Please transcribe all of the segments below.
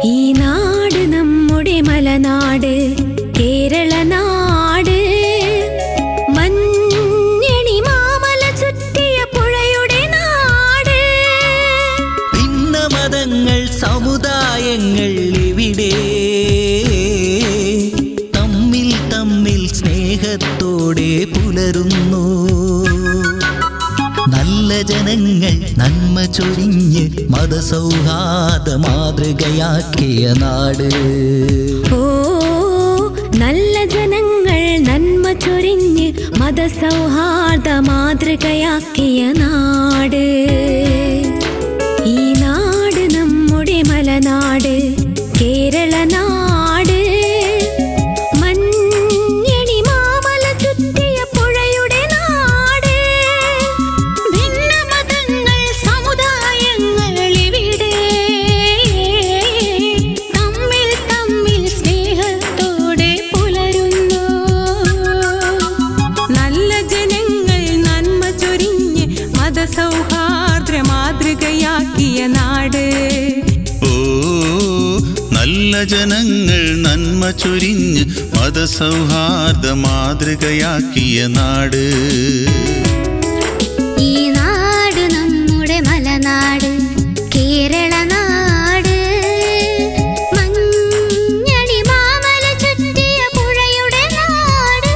ഈ നാട് നമ്മുടെ മലനാട് കേരള നാട് മഞ്ഞണി മാമല ചുറ്റിയ പുഴയുടെ നാട് ഭിന്നമതങ്ങൾ സമുദായങ്ങൾ ഇവിടെ തമ്മിൽ തമ്മിൽ സ്നേഹത്തോടെ പുലരുന്നു നല്ല ജനങ്ങൾ നന്മ ചൊരിഞ്ഞ് മതസൗഹാർദ്ദ മാതൃകയാക്കിയ നാട് ഓ നല്ല ജനങ്ങൾ നന്മ ചൊരിഞ്ഞ് മതസൗഹാർദ്ദ മാതൃകയാക്കിയ നാട് ഈ നാട് നമ്മുടെ മലനാട് കേരള നാട് മഞ്ഞണി മാമല ചുറ്റിയ പുഴയുടെ നാട് ഭിന്നമതങ്ങൾ സമുദായങ്ങൾ ഇവിടെ തമ്മിൽ തമ്മിൽ സ്നേഹത്തോടെ പുലരുന്നു നല്ല ജനങ്ങൾ നന്മ ചൊരിഞ്ഞ് മതസൗഹാർദ്ര മാതൃകയാക്കിയ നാട് ഓ നല്ല ജനങ്ങൾ നന്മ ചൊരിഞ്ഞ് മതസൗഹാർദ്ദ മാതൃകയാക്കിയ നാട് ഈ നാട് നമ്മുടെ മലനാട് കേരള നാട് മഞ്ഞണി മാമല ചുറ്റിയ പുഴയുടെ നാട്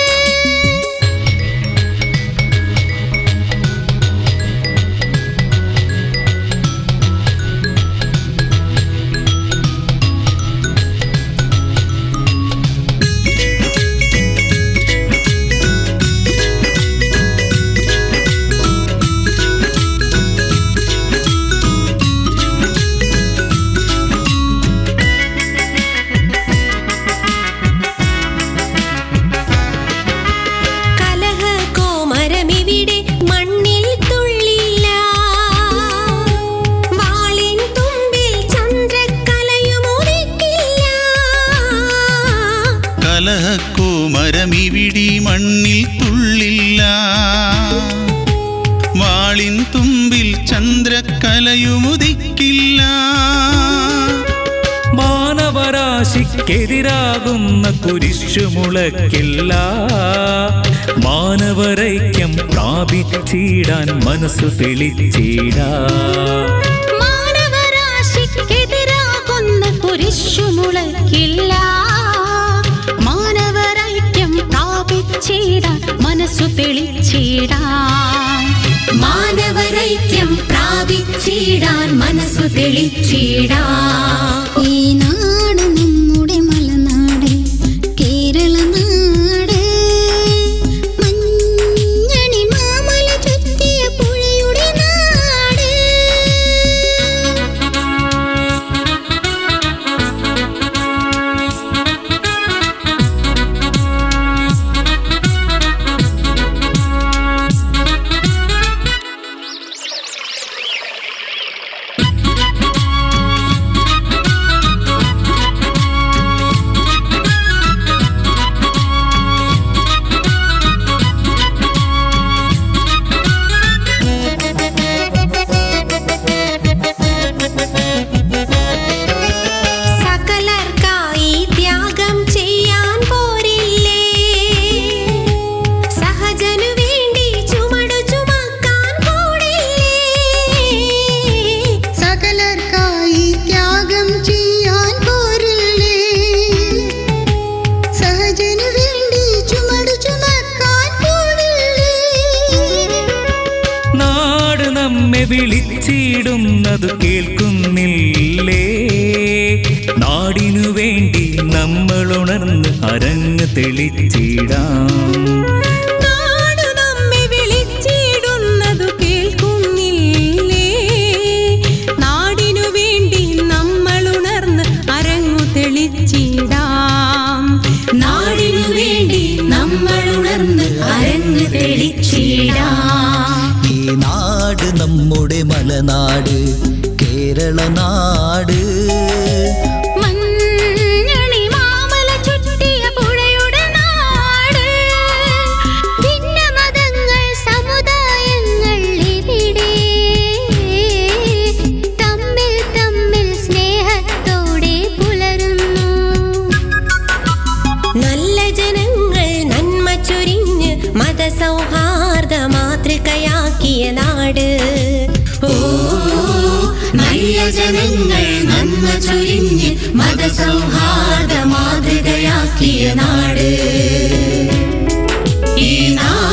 കലഹ കോമരമിവിടെ മണ്ണിൽ തുള്ളില്ല വാളിൻ തുമ്പിൽ ചന്ദ്രക്കലയും ഉദിക്കില്ല കലഹക്കോമരമിവിടി മണ്ണിൽ തുള്ളില്ല വാളിൻ തുമ്പിൽ ചന്ദ്രക്കലയുമുദിക്കില്ല മാനവരാശിക്കെതിരാകുന്ന കുരിശു മുളക്കില്ല മാനവരൈക്യം പ്രാപിച്ചിടാൻ മനസ്സു തെളിച്ചിടാം മാനവരാശിക്കെതിരാകുന്ന കുരിശു മുളക്കില്ല മാനവരൈക്യം പ്രാപിച്ചിടാൻ മനസ്സു തെളിച്ചിടാൻ മാനവരൈക്യം പ്രാപിച്ചിടാൻ മനസ്സു തെളിച്ചിടാൻ ഈ നാട് നമ്മുടെ മലനാട് കേരള നാട് മഞ്ഞണി മാമല ചുറ്റിയ പുഴയുടെ നാട് സകലർക്കായി ത്യാഗം ചെയ്യാൻ പോരില്ലേ സഹജനു വേണ്ടി ചുമടു ചുമക്കാൻ കൂടില്ലേ സകലർക്കായി ത്യാഗം ചെയ്യാൻ പോരില്ലേ സഹജനു വേണ്ടി ചുമടു ചുമക്കാൻ കൂടില്ലേ നാട് നമ്മെ വിളിച്ചിടുന്നത് കേൾക്കുന്നില്ലേ നാടിനു വേണ്ടി നമ്മൾ ഉണർന്ന് അരങ്ങ് തെളിച്ചിടാം നാട് നമ്മെ വിളിച്ചിടുന്നതു കേൾക്കുന്നില്ലേ നാടിനു വേണ്ടി നമ്മൾ ഉണർന്ന് അരങ്ങു തെളിച്ചിടാം നാടിനു വേണ്ടി നമ്മൾ ഉണർന്ന് അരങ്ങ് തെളിച്ചിടാം ഈ നാട് നമ്മുടെ മലനാട് കേരള നാട് മഞ്ഞണി മാമല ചുറ്റിയ പുഴയുടെ നാട് ഭിന്നമതങ്ങൾ സമുദായങ്ങൾ ഇവിടെ തമ്മിൽ തമ്മിൽ സ്നേഹത്തോടെ ജനങ്ങൾ നന്മ ചൊരിഞ്ഞ് മതസൗഹാർദ്ദ മാതൃകയാക്കിയ നാട് ഈ നാട്